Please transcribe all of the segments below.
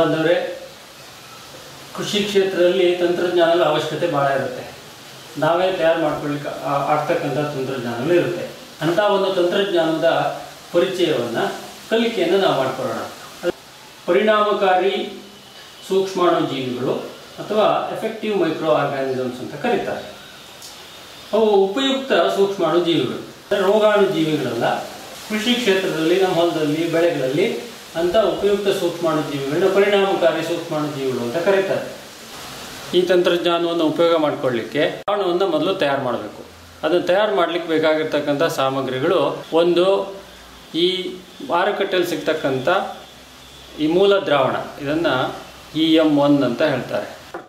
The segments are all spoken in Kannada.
ಬಾಂಧವರೇ ಕೃಷಿ ಕ್ಷೇತ್ರದಲ್ಲಿ ತಂತ್ರಜ್ಞಾನದ ಅವಶ್ಯಕತೆ ಭಾಳ ಇರುತ್ತೆ ನಾವೇ ತಯಾರು ಮಾಡ್ಕೊಳ್ಳಿಕ್ಕೆ ಆ- ಆಗ್ತಕ್ಕಂಥ ತಂತ್ರಜ್ಞಾನಗಳು ಇರುತ್ತೆ ಅಂಥ ಒಂದು ತಂತ್ರಜ್ಞಾನದ ಪರಿಚಯವನ್ನು ಕಲಿಕೆಯನ್ನು ನಾವು ಮಾಡ್ಕೊಳ್ಳೋಣ ಪರಿಣಾಮಕಾರಿ ಸೂಕ್ಷ್ಮಾಣು ಜೀವಿಗಳು ಅಥವಾ ಎಫೆಕ್ಟಿವ್ ಮೈಕ್ರೋ ಆರ್ಗಾನಿಸಮ್ಸ್ ಅಂತ ಕರೀತಾರೆ ಅವು ಉಪಯುಕ್ತ ಸೂಕ್ಷ್ಮಾಣು ಜೀವಿಗಳು ಅಂದ್ರೆ ರೋಗಾಣು ಜೀವಿಗಳಲ್ಲ ಕೃಷಿ ಕ್ಷೇತ್ರದಲ್ಲಿ ನಮ್ಮ ಹೊಲದಲ್ಲಿ ಬೆಳೆಗಳಲ್ಲಿ ಅಂತ ಉಪಯುಕ್ತ ಸೂಕ್ಷ್ಮಾಣು ಜೀವಿಗಳನ್ನ ಪರಿಣಾಮಕಾರಿ ಸೂಕ್ಷ್ಮಾಣು ಜೀವಿಗಳು ಅಂತ ಕರೀತಾರೆ ಈ ತಂತ್ರಜ್ಞಾನವನ್ನು ಉಪಯೋಗ ಮಾಡಿಕೊಳ್ಳಿಕ್ಕೆ ದ್ರಾವಣವನ್ನು ಮೊದಲು ತಯಾರು ಮಾಡಬೇಕು ಅದನ್ನು ತಯಾರು ಮಾಡಲಿಕ್ಕೆ ಬೇಕಾಗಿರ್ತಕ್ಕಂಥ ಸಾಮಗ್ರಿಗಳು ಒಂದು ಈ ಮಾರುಕಟ್ಟೆಯಲ್ಲಿ ಸಿಗ್ತಕ್ಕಂಥ ಈ ಮೂಲ ದ್ರಾವಣ ಇದನ್ನು ಇ ಎಮ್ ಒನ್ ಅಂತ ಹೇಳ್ತಾರೆ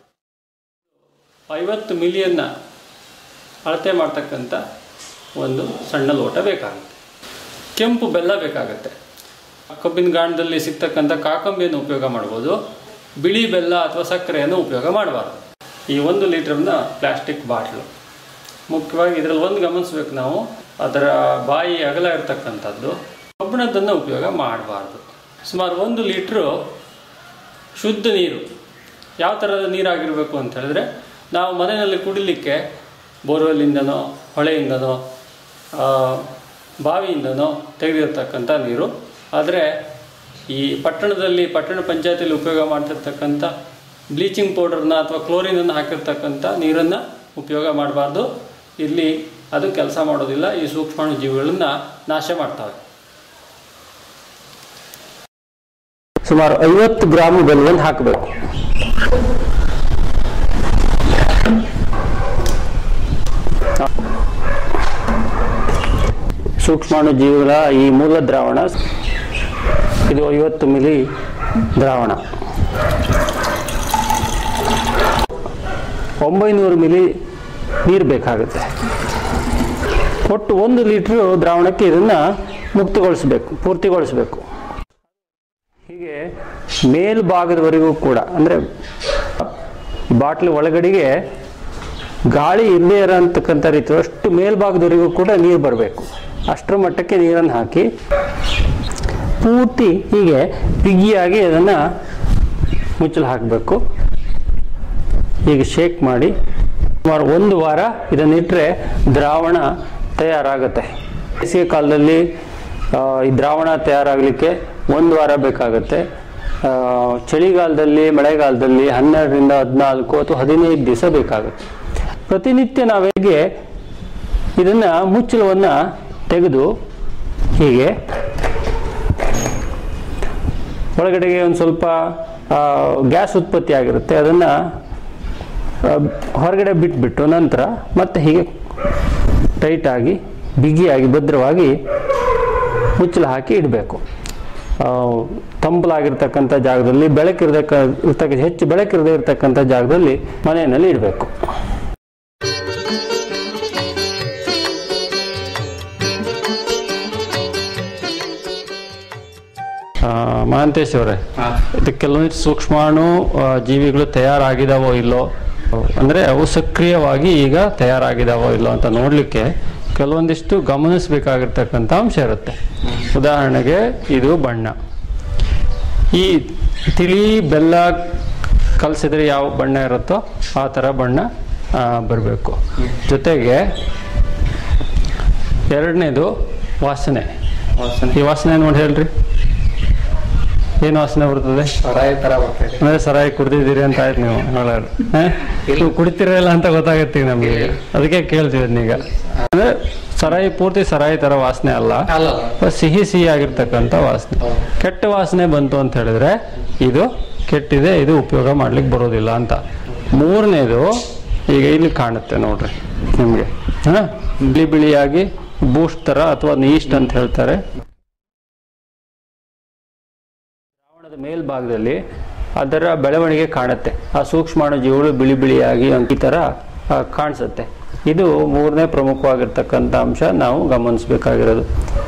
ಐವತ್ತು ಮಿಲಿಯನ್ನ ಅಳತೆ ಮಾಡ್ತಕ್ಕಂಥ ಒಂದು ಸಣ್ಣ ಲೋಟ ಬೇಕಾಗುತ್ತೆ ಕೆಂಪು ಬೆಲ್ಲ ಬೇಕಾಗುತ್ತೆ ಕಬ್ಬಿನ ಗಾಣದಲ್ಲಿ ಸಿಗ್ತಕ್ಕಂಥ ಕಾಕಂಬಿಯನ್ನು ಉಪಯೋಗ ಮಾಡ್ಬೋದು ಬಿಳಿ ಬೆಲ್ಲ ಅಥವಾ ಸಕ್ಕರೆಯನ್ನು ಉಪಯೋಗ ಮಾಡಬಾರ್ದು ಈ ಒಂದು ಲೀಟರ್ನ ಪ್ಲಾಸ್ಟಿಕ್ ಬಾಟ್ಲು ಮುಖ್ಯವಾಗಿ ಇದರಲ್ಲಿ ಒಂದು ಗಮನಿಸ್ಬೇಕು ನಾವು ಅದರ ಬಾಯಿ ಅಗಲ ಇರತಕ್ಕಂಥದ್ದು ಕಬ್ಬಿಣದನ್ನು ಉಪಯೋಗ ಮಾಡಬಾರ್ದು ಸುಮಾರು ಒಂದು ಲೀಟ್ರು ಶುದ್ಧ ನೀರು ಯಾವ ಥರದ ನೀರಾಗಿರಬೇಕು ಅಂತ ಹೇಳಿದ್ರೆ ನಾವು ಮನೆಯಲ್ಲಿ ಕುಡಿಲಿಕ್ಕೆ ಬೋರ್ವೆಲ್ಲಿಂದನೋ ಹೊಳೆಯಿಂದನೋ ಆ, ಬಾವಿಯಿಂದನೋ ತೆಗೆದಿರ್ತಕ್ಕಂಥ ನೀರು ಆದರೆ ಈ ಪಟ್ಟಣದಲ್ಲಿ ಪಟ್ಟಣ ಪಂಚಾಯತಿಯಲ್ಲಿ ಉಪಯೋಗ ಮಾಡ್ತಿರ್ತಕ್ಕಂಥ ಬ್ಲೀಚಿಂಗ್ ಪೌಡರ್ನ ಅಥವಾ ಕ್ಲೋರಿನನ್ನು ಹಾಕಿರ್ತಕ್ಕಂಥ ನೀರನ್ನು ಉಪಯೋಗ ಮಾಡಬಾರ್ದು ಇಲ್ಲಿ ಅದು ಕೆಲಸ ಮಾಡೋದಿಲ್ಲ ಈ ಸೂಕ್ಷ್ಮಾಣು ಜೀವಿಗಳನ್ನು ನಾಶ ಮಾಡ್ತವೆ ಸುಮಾರು ಐವತ್ತು ಗ್ರಾಮ್ ಬೆಲ್ಲವನ್ನು ಹಾಕಬೇಕು ಸೂಕ್ಷ್ಮಾಣು ಜೀವಿಗಳ ಈ ಮೂಲ ದ್ರಾವಣ ಇದು ಐವತ್ತು ಮಿಲಿ ದ್ರಾವಣ ಒಂಬೈನೂರು ಮಿಲಿ ನೀರು ಬೇಕಾಗುತ್ತೆ ಒಟ್ಟು ಒಂದು ಲೀಟ್ರು ದ್ರಾವಣಕ್ಕೆ ಇದನ್ನು ಮುಕ್ತಗೊಳಿಸಬೇಕು ಪೂರ್ತಿಗೊಳಿಸಬೇಕು ಹೀಗೆ ಮೇಲ್ಭಾಗದವರೆಗೂ ಕೂಡ ಅಂದರೆ ಬಾಟ್ಲ್ ಒಳಗಡೆಗೆ ಗಾಳಿ ಇಲ್ಲದೆ ಇರೋಂತಕ್ಕಂಥ ರೀತಿ ಅಷ್ಟು ಮೇಲ್ಭಾಗದವರೆಗೂ ಕೂಡ ನೀರು ಬರಬೇಕು ಅಷ್ಟರ ಮಟ್ಟಕ್ಕೆ ನೀರನ್ನು ಹಾಕಿ ಪೂರ್ತಿ ಹೀಗೆ ಬಿಗಿಯಾಗಿ ಅದನ್ನು ಮುಚ್ಚಲು ಹಾಕಬೇಕು ಹೀಗೆ ಶೇಕ್ ಮಾಡಿ ಸುಮಾರು ಒಂದು ವಾರ ಇದನ್ನಿಟ್ಟರೆ ದ್ರಾವಣ ತಯಾರಾಗುತ್ತೆ ಬೇಸಿಗೆ ಕಾಲದಲ್ಲಿ ಆ, ಈ ದ್ರಾವಣ ತಯಾರಾಗಲಿಕ್ಕೆ ಒಂದು ವಾರ ಬೇಕಾಗುತ್ತೆ ಆ, ಚಳಿಗಾಲದಲ್ಲಿ ಮಳೆಗಾಲದಲ್ಲಿ ಹನ್ನೆರಡರಿಂದ ಹದಿನಾಲ್ಕು ಅಥವಾ ಹದಿನೈದು ದಿವಸ ಬೇಕಾಗುತ್ತೆ ಪ್ರತಿನಿತ್ಯ ನಾವು ಹೇಗೆ ಇದನ್ನು ಮುಚ್ಚಳವನ್ನು ತೆಗೆದು ಹೀಗೆ ಒಳಗಡೆಗೆ ಒಂದು ಸ್ವಲ್ಪ ಗ್ಯಾಸ್ ಉತ್ಪತ್ತಿ ಆಗಿರುತ್ತೆ ಅದನ್ನು ಹೊರಗಡೆ ಬಿಟ್ಬಿಟ್ಟು ನಂತರ ಮತ್ತೆ ಹೀಗೆ ಟೈಟಾಗಿ ಬಿಗಿಯಾಗಿ ಭದ್ರವಾಗಿ ಮುಚ್ಚಲು ಹಾಕಿ ಇಡಬೇಕು ತಂಪಲಾಗಿರ್ತಕ್ಕಂಥ ಜಾಗದಲ್ಲಿ ಬೆಳಕಿರ್ತಕ್ಕ ಇರ್ತಕ್ಕ ಹೆಚ್ಚು ಬೆಳಕಿರದೇ ಇರತಕ್ಕಂಥ ಜಾಗದಲ್ಲಿ ಮನೆಯಲ್ಲಿ ಇಡಬೇಕು ಮಹಾಂತೇಶ್ ಅವರೇ ಇದು ಕೆಲವೊಂದು ಸೂಕ್ಷ್ಮಾಣು ಆ, ಜೀವಿಗಳು ತಯಾರಾಗಿದಾವೋ ಇಲ್ಲೋ ಅಂದರೆ ಅವು ಸಕ್ರಿಯವಾಗಿ ಈಗ ತಯಾರಾಗಿದಾವೋ ಇಲ್ಲೋ ಅಂತ ನೋಡಲಿಕ್ಕೆ ಕೆಲವೊಂದಿಷ್ಟು ಗಮನಿಸಬೇಕಾಗಿರ್ತಕ್ಕಂಥ ಅಂಶ ಇರುತ್ತೆ ಉದಾಹರಣೆಗೆ ಇದು ಬಣ್ಣ ಈ ತಿಳಿ ಬೆಲ್ಲ ಕಲಸಿದ್ರೆ ಯಾವ ಬಣ್ಣ ಇರುತ್ತೋ ಆ ಥರ ಬಣ್ಣ ಬರಬೇಕು ಜೊತೆಗೆ ಎರಡನೇದು ವಾಸನೆ ಈ ವಾಸನೆ ನೋಡಿ ಹೇಳ್ರಿ ಏನು ವಾಸನೆ ಬರ್ತದೆ ಸರಾಯಿ ತರ ಬರ್ತಾ ಇದೆ ಅಂದ್ರೆ ಸರಾಯಿ ಕುಡ್ದಿದ್ದೀರಿ ಅಂತ ಆಯ್ತು ನೀವು ಹೇಳೋರು ಹ? ನೀವು ಕುಡಿತಿರಲ್ಲ ಅಂತ ಗೊತ್ತಾಗತ್ತೆ ಈಗ ನಮ್ಗೆ ಈಗ. ಅದಕ್ಕೆ ಕೇಳ್ತೀವಿ ಅದನ್ನೀಗ ಅಂದ್ರೆ ಸರಾಯಿ ಪೂರ್ತಿ ಸರಾಯಿ ತರ ವಾಸನೆ ಅಲ್ಲ ಅಲ್ಲ ಬಟ್ ಸಿಹಿ ಸಿಹಿ ಆಗಿರ್ತಕ್ಕಂಥ ವಾಸನೆ ಕೆಟ್ಟ ವಾಸನೆ ಬಂತು ಅಂತ ಹೇಳಿದ್ರೆ ಇದು ಕೆಟ್ಟಿದೆ ಇದು ಉಪಯೋಗ ಮಾಡ್ಲಿಕ್ಕೆ ಬರೋದಿಲ್ಲ ಅಂತ ಮೂರನೇದು ಈಗ ಇಲ್ಲಿ ಕಾಣುತ್ತೆ ನೋಡ್ರಿ ನಿಮಗೆ ಹಾ ಬಿಳಿ ಬಿಳಿಯಾಗಿ ಬೂಸ್ಟ್ ತರ ಅಥವಾ ಈಸ್ಟ್ ಅಂತ ಹೇಳ್ತಾರೆ ದ್ರಾವಣದ ಮೇಲ್ಭಾಗದಲ್ಲಿ ಅದರ ಬೆಳವಣಿಗೆ ಕಾಣುತ್ತೆ ಆ ಸೂಕ್ಷ್ಮಾಣು ಜೀವಿಗಳು ಬಿಳಿ ಬಿಳಿಯಾಗಿ ಈ ಥರ ಆ, ಕಾಣಿಸುತ್ತೆ ಇದು ಮೂರನೇ ಪ್ರಮುಖವಾಗಿರ್ತಕ್ಕಂಥ ಅಂಶ ನಾವು ಗಮನಿಸಬೇಕಾಗಿರೋದು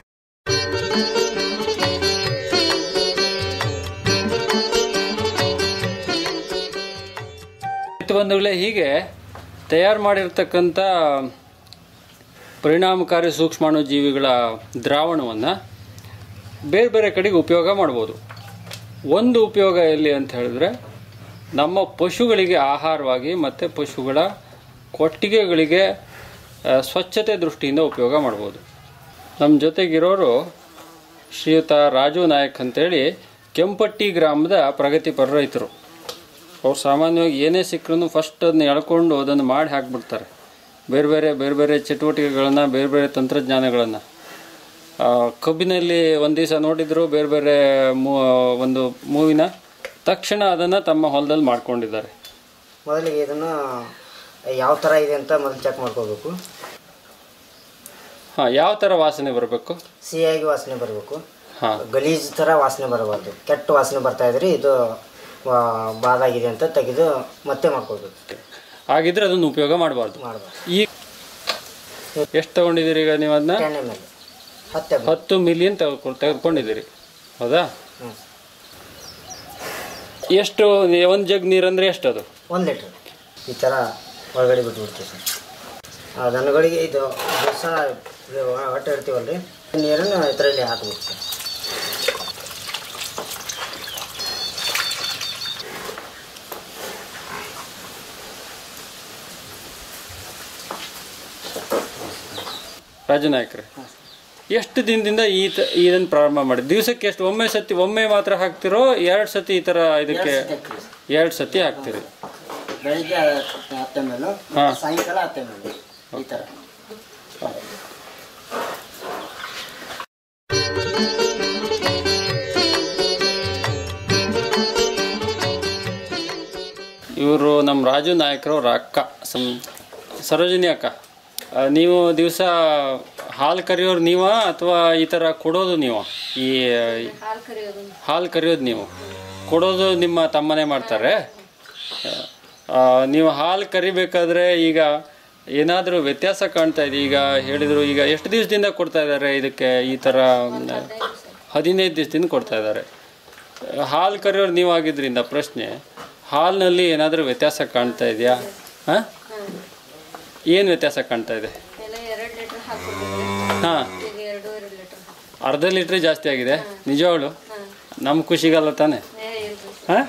ಬಂಧುಗಳೇ ಹೀಗೆ ತಯಾರು ಮಾಡಿರ್ತಕ್ಕಂಥ ಪರಿಣಾಮಕಾರಿ ಸೂಕ್ಷ್ಮಾಣು ಜೀವಿಗಳ ದ್ರಾವಣವನ್ನು ಬೇರೆ ಬೇರೆ ಕಡೆಗೆ ಉಪಯೋಗ ಮಾಡ್ಬೋದು ಒಂದು ಉಪಯೋಗ ಎಲ್ಲಿ ಅಂತ ಹೇಳಿದ್ರೆ ನಮ್ಮ ಪಶುಗಳಿಗೆ ಆಹಾರವಾಗಿ ಮತ್ತು ಪಶುಗಳ ಕೊಟ್ಟಿಗೆಗಳಿಗೆ ಆ, ಸ್ವಚ್ಛತೆ ದೃಷ್ಟಿಯಿಂದ ಉಪಯೋಗ ಮಾಡ್ಬೋದು ನಮ್ಮ ಜೊತೆಗಿರೋರು ಶ್ರೀಯುತ ರಾಜು ನಾಯಕ್ ಅಂತೇಳಿ ಕೆಂಪಟ್ಟಿ ಗ್ರಾಮದ ಪ್ರಗತಿಪರ ರೈತರು ಅವ್ರು ಸಾಮಾನ್ಯವಾಗಿ ಏನೇ ಸಿಕ್ಕರೂ ಫಸ್ಟ್ ಅದನ್ನ ಎಳ್ಕೊಂಡು ಅದನ್ನು ಮಾಡಿ ಹಾಕಿಬಿಡ್ತಾರೆ ಬೇರೆ ಬೇರೆ ಬೇರೆ ಬೇರೆ ಚಟುವಟಿಕೆಗಳನ್ನು ಬೇರೆ ಬೇರೆ ತಂತ್ರಜ್ಞಾನಗಳನ್ನು ಕಬ್ಬಿನಲ್ಲಿ ಒಂದು ದಿವಸ ನೋಡಿದ್ರು ಬೇರೆ ಬೇರೆ ಮೂ ಒಂದು ಮೂವಿನ ತಕ್ಷಣ ಅದನ್ನು ತಮ್ಮ ಹೊಲದಲ್ಲಿ ಮಾಡ್ಕೊಂಡಿದ್ದಾರೆ ಮೊದಲಿಗೆ ಇದನ್ನು ಯಾವ ಥರ ಇದೆ ಅಂತ ಮೊದಲು ಚೆಕ್ ಮಾಡ್ಕೋಬೇಕು ಹಾಂ ಯಾವ ಥರ ವಾಸನೆ ಬರಬೇಕು ಸಿಹಿಯಾಗಿ ವಾಸನೆ ಬರಬೇಕು ಹಾಂ ಗಲೀಜು ಥರ ವಾಸನೆ ಬರಬಾರ್ದು ಕೆಟ್ಟ ವಾಸನೆ ಬರ್ತಾ ಇದ್ರೆ ಇದು ವಾ- ಬಾದಾಗಿದೆ ಅಂತ ತೆಗೆದು ಮತ್ತೆ ಮಾಡ್ಕೋಬೇಕು ಹಾಗಿದ್ರೆ ಅದನ್ನು ಉಪಯೋಗ ಮಾಡಬಾರ್ದು ಮಾಡಬಾರ್ದು ಈಗ ಎಷ್ಟು ತಗೊಂಡಿದ್ದೀರಿ ಈಗ ನೀವು ಅದನ್ನ ಟೆನ್ ಎಮ್ ಎಲ್ ಹತ್ತು ಎಮ್ ಹತ್ತು ಮಿಲಿಯನ್ ತೆಗೆದುಕೊಂಡು ತೆಗೆದುಕೊಂಡಿದ್ದೀರಿ ಹೌದಾ ಹ್ಞೂ ಎಷ್ಟು ಒಂದು ಜಗ್ ನೀರಂದ್ರೆ ಎಷ್ಟು ಅದು ಒಂದು ಲೀಟ್ರ್ ಈ ಥರ ಒಳಗಡೆ ಬಿಟ್ಬಿಡ್ತೀವಿ ಸರ್ ಆ ದನಗಳಿಗೆ ಇದು ದಿವಸ ಹೊಟ್ಟೆ ಇಡ್ತೀವಲ್ರಿ ನೀರನ್ನು ಇದರಲ್ಲಿ ಹಾಕ್ಬೇಕು ಸರ್ ರಾಜು ನಾಯಕ್ರೆ ಎಷ್ಟು ದಿನದಿಂದ ಈ ತ ಇದನ್ನು ಪ್ರಾರಂಭ ಮಾಡಿ ದಿವಸಕ್ಕೆ ಎಷ್ಟು ಒಮ್ಮೆ ಸತಿ ಒಮ್ಮೆ ಮಾತ್ರ ಹಾಕ್ತಿರೋ ಎರಡು ಸತಿ ಈ ಥರ ಇದಕ್ಕೆ ಎರಡು ಸತಿ ಹಾಕ್ತೀರಿ ಬೆಳಿಗ್ಗೆ ಹತ್ತು ಎಮ್ ಎಲ್ ಹಾ. ಸಾಯಂಕಾಲ ಹತ್ತು ಎಮ್ ಎಲ್ ಈ ಥರ ಇವರು ನಮ್ಮ ರಾಜು ನಾಯಕರವ್ರ ಅಕ್ಕ ಸಂ ಸರೋಜಿನಿ ಅಕ್ಕ ಆ, ನೀವು ದಿವಸ ಹಾಲು ಕರೆಯೋರು ನೀವ ಅಥವಾ ಈ ಥರ ಕೊಡೋದು ನೀವು ಈ ಹಾಲು ಕರೆಯೋದು ನೀವು ಕೊಡೋದು ನಿಮ್ಮ ತಮ್ಮನೇ ಮಾಡ್ತಾರೆ ಆ, ನೀವು ಹಾಲು ಕರಿಬೇಕಾದ್ರೆ ಈಗ ಏನಾದರೂ ವ್ಯತ್ಯಾಸ ಕಾಣ್ತಾ ಇದೆ ಈಗ ಹೇಳಿದರು ಈಗ ಎಷ್ಟು ದಿವಸದಿಂದ ಕೊಡ್ತಾ ಇದ್ದಾರೆ ಇದಕ್ಕೆ ಈ ಥರ ಹದಿನೈದು ದಿವಸದಿಂದ ಕೊಡ್ತಾ ಇದ್ದಾರೆ ಹಾಲು ಕರೆಯೋರು ನೀವಾಗಿದ್ರಿಂದ ಪ್ರಶ್ನೆ ಹಾಲಿನಲ್ಲಿ ಏನಾದರೂ ವ್ಯತ್ಯಾಸ ಕಾಣ್ತಾ ಇದೆಯಾ ಹಾಂ ಏನು ವ್ಯತ್ಯಾಸ ಕಾಣ್ತಾ ಇದೆ ಎಲ್ಲ ಎರಡು ಲೀಟರ್ ಹಾಕ್ಕೊಟ್ಟಿದ್ರೆ ಹಾಂ ಈಗ ಎರಡು ಎರಡು ಲೀಟರ್ ಅರ್ಧ ಲೀಟ್ರ್ ಜಾಸ್ತಿ ಆಗಿದೆ ನಿಜವಾಗ್ಲು ನಮ್ಮ ಖುಷಿಗಲ್ಲ ತಾನೆ ಏ ಇಲ್ರಿ ಹಾಂ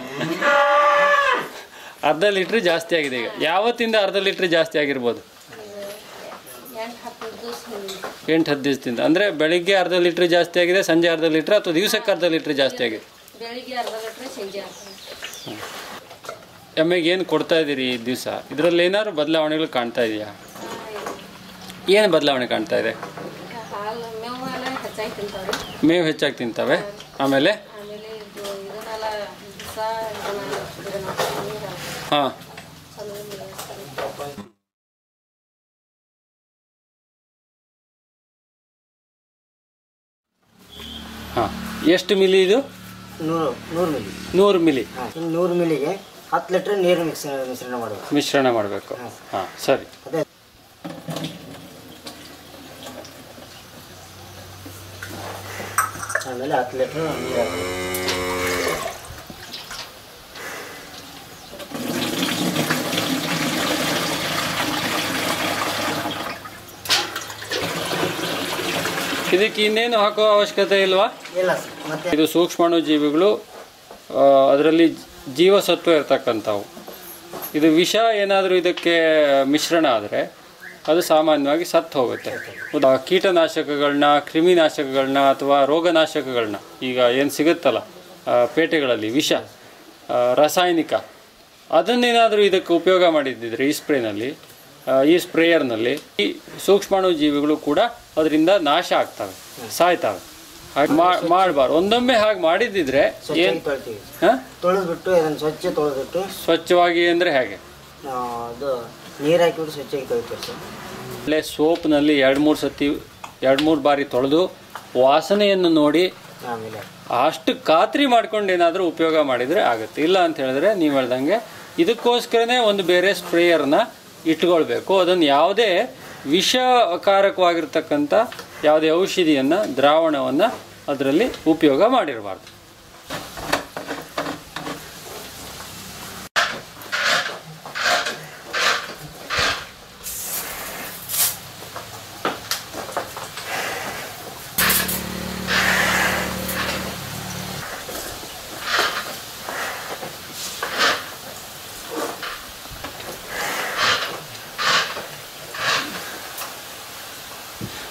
ಅರ್ಧ ಲೀಟ್ರ್ ಜಾಸ್ತಿ ಆಗಿದೆ ಈಗ ಯಾವತ್ತಿಂದ ಅರ್ಧ ಲೀಟ್ರ್ ಜಾಸ್ತಿ ಆಗಿರ್ಬೋದು ಎಂಟು ಹತ್ತು ದಿವಸ ಹಿಂದೆ ಎಂಟು ಹತ್ತು ದಿವಸದಿಂದ ಅಂದರೆ ಬೆಳಿಗ್ಗೆ ಅರ್ಧ ಲೀಟ್ರ್ ಜಾಸ್ತಿ ಆಗಿದೆ ಸಂಜೆ ಅರ್ಧ ಲೀಟ್ರ್ ಅಥವಾ ದಿವಸಕ್ಕೆ ಅರ್ಧ ಲೀಟ್ರ್ ಜಾಸ್ತಿ ಆಗಿದೆ ಬೆಳಿಗ್ಗೆ ಅರ್ಧ ಲೀಟ್ರ್ ಸಂಜೆ ಹಾಕ್ತಾರೆ ಎಮ್ಮೆಗೆ ಏನು ಕೊಡ್ತಾ ಇದ್ದೀರಿ ಈ ದಿವಸ ಇದರಲ್ಲಿ ಏನಾದ್ರು ಬದಲಾವಣೆಗಳು ಕಾಣ್ತಾ ಇದೆಯಾ ಏನು ಬದಲಾವಣೆ ಕಾಣ್ತಾ ಇದೆ ಹಾಲು ಮೇವು ಎಲ್ಲ ಹೆಚ್ಚಾಗಿ ತಿಂತಾವ್ರಿ ಮೇವು ಹೆಚ್ಚಾಗಿ ತಿಂತವೆ ಆಮೇಲೆ ಆಮೇಲೆ ಇದು ಇದನ್ನೆಲ್ಲ ದಿವಸ ಇದನ್ನ ಇದನ್ನ ನೀರು ಹಾಂ ಚಲೋ ಮೇಯಿಸ್ತಾರೆ. ಹಾಂ ಎಷ್ಟು ಮಿಲಿ ಇದು ನೂರು ನೂರು ಮಿಲಿ ನೂರು ಮಿಲಿ ಹಾಂ ಇನ್ನು ನೂರು ಮಿಲಿಗೆ ಹತ್ತು ಲೀಟ್ರ್ ನೀರು ಮಿಕ್ಸ್ ಮಿಶ್ರಣ ಮಾಡಬೇಕು ಮಿಶ್ರಣ ಮಾಡಬೇಕು ಹಾಂ ಸರಿ ಅದೇ ಆಮೇಲೆ ಹತ್ತು ಲೀಟ್ರ್ ನೀರು ಹಾಕ್ಬೇಕು ಇದಕ್ಕೆ ಇನ್ನೇನು ಹಾಕೋ ಅವಶ್ಯಕತೆ ಇಲ್ವಾ ಇಲ್ಲ ಸರ್ ಮತ್ತೆ ಇದು ಸೂಕ್ಷ್ಮಾಣು ಜೀವಿಗಳು ಅದರಲ್ಲಿ ಜೀವಸತ್ವ ಇರ್ತಕ್ಕಂಥವು ಇದು ವಿಷ ಏನಾದರೂ ಇದಕ್ಕೆ ಮಿಶ್ರಣ ಆದರೆ ಅದು ಸಾಮಾನ್ಯವಾಗಿ ಸತ್ತು ಹೋಗುತ್ತೆ ಉದಾ ಕೀಟನಾಶಕಗಳನ್ನ ಕ್ರಿಮಿನಾಶಕಗಳನ್ನ ಅಥವಾ ರೋಗನಾಶಕಗಳನ್ನ ಈಗ ಏನು ಸಿಗುತ್ತಲ್ಲ ಆ, ಪೇಟೆಗಳಲ್ಲಿ ವಿಷ ಆ, ರಾಸಾಯನಿಕ ಅದನ್ನೇನಾದರೂ ಇದಕ್ಕೆ ಉಪಯೋಗ ಮಾಡಿದ್ದಿದ್ರೆ ಈ ಸ್ಪ್ರೇನಲ್ಲಿ ಆ, ಈ ಸ್ಪ್ರೇಯರ್ನಲ್ಲಿ ಈ ಸೂಕ್ಷ್ಮಾಣು ಜೀವಿಗಳು ಕೂಡ ಅದರಿಂದ ನಾಶ ಆಗ್ತವೆ ಸಾಯ್ತವೆ ಹಾಗೆ ಮಾಡಬಾರ್ದು ಒಂದೊಮ್ಮೆ ಹಾಗೆ ಮಾಡಿದ್ದಿದ್ರೆ ಏನು ಸ್ವಚ್ಛಾಗಿ ತೊಳ್ತೀವಿ ಹಾಂ ತೊಳೆದ್ಬಿಟ್ಟು ಇದನ್ನು ಸ್ವಚ್ಛ ತೊಳೆದ್ಬಿಟ್ಟು ಸ್ವಚ್ಛವಾಗಿ ಅಂದರೆ ಹೇಗೆ ಆ, ಅದು ನೀರು ಹಾಕಿಬಿಟ್ಟು ಸ್ವಚ್ಛಾಗಿ ತೊಳಿತೀವಿ ಸರ್ ಒಳ್ಳೆ ಸೋಪ್ನಲ್ಲಿ ಎರಡು ಮೂರು ಸತಿ ಎರಡು ಮೂರು ಬಾರಿ ತೊಳೆದು ವಾಸನೆಯನ್ನು ನೋಡಿ ಆಮೇಲೆ ಅಷ್ಟು ಖಾತ್ರಿ ಮಾಡ್ಕೊಂಡು ಏನಾದರೂ ಉಪಯೋಗ ಮಾಡಿದರೆ ಆಗುತ್ತೆ ಇಲ್ಲ ಅಂತ ಹೇಳಿದ್ರೆ ನೀವು ಹೇಳ್ದಂಗೆ ಇದಕ್ಕೋಸ್ಕರನೇ ಒಂದು ಬೇರೆ ಸ್ಪ್ರೇಯರ್ನ ಇಟ್ಕೊಳ್ಬೇಕು ಅದನ್ನು ಯಾವುದೇ ವಿಷಕಾರಕವಾಗಿರ್ತಕ್ಕಂಥ ಯಾವುದೇ ಔಷಧಿಯನ್ನು ದ್ರಾವಣವನ್ನು ಅದರಲ್ಲಿ ಉಪಯೋಗ ಮಾಡಿರಬಾರ್ದು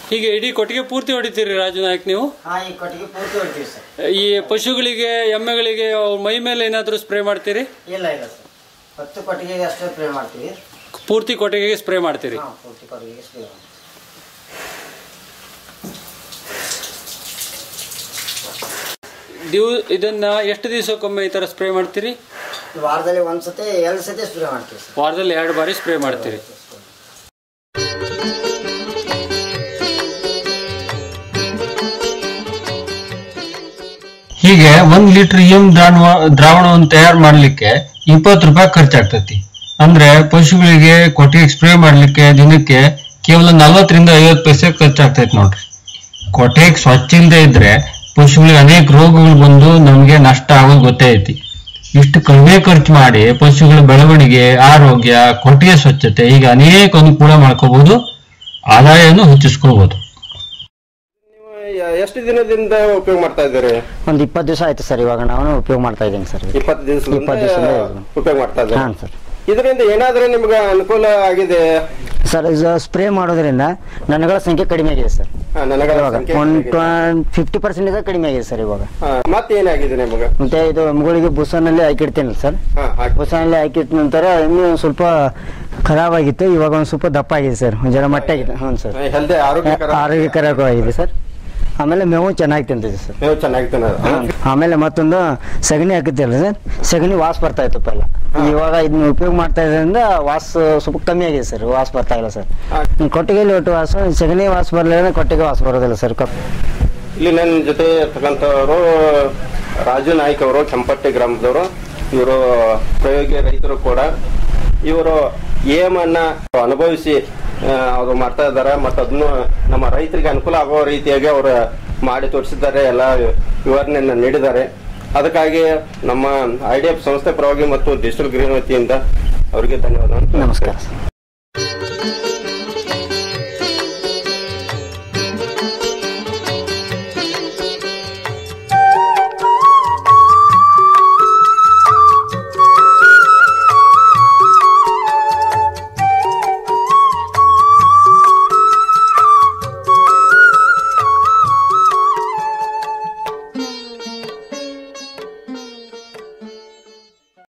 ಹೀಗೆ ಇಡೀ ಕೊಟ್ಟಿಗೆ ಪೂರ್ತಿ ಹೊಡಿತೀರಿ ರಾಜು ನಾಯಕ್ ನೀವು ಹಾಂ ಈ ಕೊಟ್ಟಿಗೆ ಪೂರ್ತಿ ಹೊಡ್ತೀವಿ ಸರ್ ಈ ಪಶುಗಳಿಗೆ ಎಮ್ಮೆಗಳಿಗೆ ಅವ್ರ ಮೈ ಮೇಲೆ ಏನಾದರೂ ಸ್ಪ್ರೇ ಮಾಡ್ತೀರಿ ಇಲ್ಲ ಇಲ್ಲ ಸರ್ ಹತ್ತು ಕೊಟ್ಟಿಗೆಗೆ ಅಷ್ಟೇ ಸ್ಪ್ರೇ ಮಾಡ್ತೀವಿ ಪೂರ್ತಿ ಕೊಟ್ಟಿಗೆಗೆ ಸ್ಪ್ರೇ ಮಾಡ್ತೀರಿ ಹಾಂ ಪೂರ್ತಿ ಕೊಟ್ಟಿಗೆಗೆ ಸ್ಪ್ರೇ ಮಾಡ್ತೀವಿ ದಿವ್ ಇದನ್ನ ಎಷ್ಟು ದಿವಸಕ್ಕೊಮ್ಮೆ ಈ ಥರ ಸ್ಪ್ರೇ ಮಾಡ್ತೀರಿ ವಾರದಲ್ಲಿ ಒಂದು ಸತಿ ಎರಡು ಸತಿ ಸ್ಪ್ರೇ ಮಾಡ್ತೀವಿ ಸರ್ ವಾರದಲ್ಲಿ ಎರಡು ಬಾರಿ ಸ್ಪ್ರೇ ಮಾಡ್ತೀರಿ ಹೀಗೆ ಒಂದ್ ಲೀಟರ್ ಇಎಂ ದ್ರಾವಣವನ್ನು ತಯಾರು ಮಾಡ್ಲಿಕ್ಕೆ ಇಪ್ಪತ್ತು ರೂಪಾಯಿ ಖರ್ಚಾಗ್ತತಿ ಅಂದ್ರೆ ಪಶುಗಳಿಗೆ ಕೊಟ್ಟಿಗೆ ಸ್ಪ್ರೇ ಮಾಡ್ಲಿಕ್ಕೆ ದಿನಕ್ಕೆ ಕೇವಲ ನಲ್ವತ್ತರಿಂದ ಐವತ್ತು ಪೈಸೆ ಖರ್ಚಾಗ್ತೈತಿ ನೋಡ್ರಿ ಕೊಟ್ಟಿಗೆ ಸ್ವಚ್ಛ ಇಲ್ಲದೆ ಇದ್ರೆ ಪಶುಗಳಿಗೆ ಅನೇಕ ರೋಗಗಳು ಬಂದು ನಮಗೆ ನಷ್ಟ ಆಗೋದು ಗೊತ್ತೇ ಐತಿ ಇಷ್ಟು ಕಡಿಮೆ ಖರ್ಚು ಮಾಡಿ ಪಶುಗಳ ಬೆಳವಣಿಗೆ ಆರೋಗ್ಯ ಕೊಟ್ಟಿಗೆ ಸ್ವಚ್ಛತೆ ಈಗ ಅನೇಕ ಅನುಕೂಲ ಮಾಡ್ಕೋಬಹುದು ಆದಾಯವನ್ನು ಹೆಚ್ಚಿಸ್ಕೋಬಹುದು ಯ- ಎಷ್ಟು ದಿನದಿಂದ ಉಪಯೋಗ ಮಾಡ್ತಾ ಇದ್ದಾರೆ ಒಂದು ಇಪ್ಪತ್ತು ದಿವಸ ಆಯ್ತು ಸರ್ ಇವಾಗ ನಾನು ಉಪಯೋಗ ಮಾಡ್ತಾ ಇದ್ದೀನಿ ಸರ್ ಇಪ್ಪತ್ತು ದಿವಸದಿಂದ ಇಪ್ಪತ್ತು ದಿವಸದಿಂದ ಉಪಯೋಗ ಮಾಡ್ತಾ ಇದ್ದಾರೆ ಹಾಂ ಸರ್ ಇದರಿಂದ ಏನಾದ್ರೂ ನಿಮ್ಗೆ ಅನುಕೂಲ ಆಗಿದೆ ಸರ್ ಇದು ಸ್ಪ್ರೇ ಮಾಡೋದ್ರಿಂದ ನನಗಳ ಸಂಖ್ಯೆ ಕಡಿಮೆ ಆಗಿದೆ ಸರ್ ಹಾ, ನನಗೆ ಇವಾಗ ಸಂಖ್ಯೆ ಒಂದು ಆಗಿದೆ. ಫಿಫ್ಟಿ ಪರ್ಸೆಂಟೇಜ್ ಕಡಿಮೆ ಆಗಿದೆ ಸರ್ ಇವಾಗ ಹಾ, ಮತ್ತೇನಾಗಿದೆ ನಿಮಗೆ ಮತ್ತೆ ಇದು ಮಗಳಿಗೆ ಬುಸನಲ್ಲಿ ಹಾಕಿಡ್ತೀನಿ ಸರ್ ಹಾ ಹಾಕಿ ಬುಸನಲ್ಲಿ ಹಾಕಿಟ್ಟ ನಂತರ ಇನ್ನೂ ಒಂದ್ ಸ್ವಲ್ಪ ಖರಾಬ್ ಆಗಿತ್ತು ಇವಾಗ ಒಂದು ಸ್ವಲ್ಪ ದಪ್ಪ ಆಗಿದೆ ಸರ್ ಒಂದು ಜರ ಮಟ್ಟ ಆಗಿದೆ ಹ್ಞೂ ಸರ್ ಹೆಲ್ದಿ ಆರೋಗ್ಯಕರ ಆರೋಗ್ಯಕರವಾಗಿದೆ ಸರ್ ಆಮೇಲೆ ಮೇವು ಚೆನ್ನಾಗಿ ತಿಂತಿದೆ ಸರ್ ನೀವು ಚೆನ್ನಾಗಿ ತಿನ್ನೋದು ಹಾ. ಆಮೇಲೆ ಮತ್ತೊಂದು ಸಗಣಿ ಹಾಕುತ್ತಿಲ್ಲ ಸರ್ ಸಗಣಿ ವಾಸ ಬರ್ತಾ ಇತ್ತು ಪೆಲ್ಲ ಇವಾಗ ಇದನ್ನ ಉಪಯೋಗ ಮಾಡ್ತಾ ಇದ್ರಿಂದ ವಾಸ ಸ್ವಲ್ಪ ಕಮ್ಮಿ ಆಗಿದೆ ಸರ್ ವಾಸ ಬರ್ತಾ ಇಲ್ಲ ಸರ್ ಹಾ. ಕೊಟ್ಟಿಗೆಯಲ್ಲಿ ಒಟ್ಟು ವಾಸ ಸಗಣಿ ವಾಸ ಬರಲಿಲ್ಲ ಕೊಟ್ಟಿಗೆ ವಾಸ ಬರೋದಿಲ್ಲ ಸರ್ ಕಪ್ ಇಲ್ಲಿ ನನ್ನ ಜೊತೆ ಇರ್ತಕ್ಕಂಥವರು ರಾಜು ನಾಯ್ಕ್ ಅವರು ಕೆಂಪಟ್ಟಿ ಗ್ರಾಮದವರು ಇವರು ಪ್ರಯೋಗಿ ರೈತರು ಕೂಡ ಇವರು ಏಮನ್ನ ಅನುಭವಿಸಿ ಆ, ಅವರು ಮಾಡ್ತಾ ಇದ್ದಾರೆ ಮತ್ತು ಅದನ್ನು ನಮ್ಮ ರೈತರಿಗೆ ಅನುಕೂಲ ಆಗೋ ರೀತಿಯಾಗಿ ಅವರು ಮಾಡಿ ತೋರಿಸಿದ್ದಾರೆ ಎಲ್ಲ ವಿವರಣೆಯನ್ನು ನೀಡಿದ್ದಾರೆ ಅದಕ್ಕಾಗಿ ನಮ್ಮ ಐ ಡಿ ಎಫ್ ಸಂಸ್ಥೆ ಪರವಾಗಿ ಮತ್ತು ಡಿಜಿಟಲ್ ಗ್ರೀನ್ ವತಿಯಿಂದ ಅವರಿಗೆ ಧನ್ಯವಾದ ನಮಸ್ಕಾರ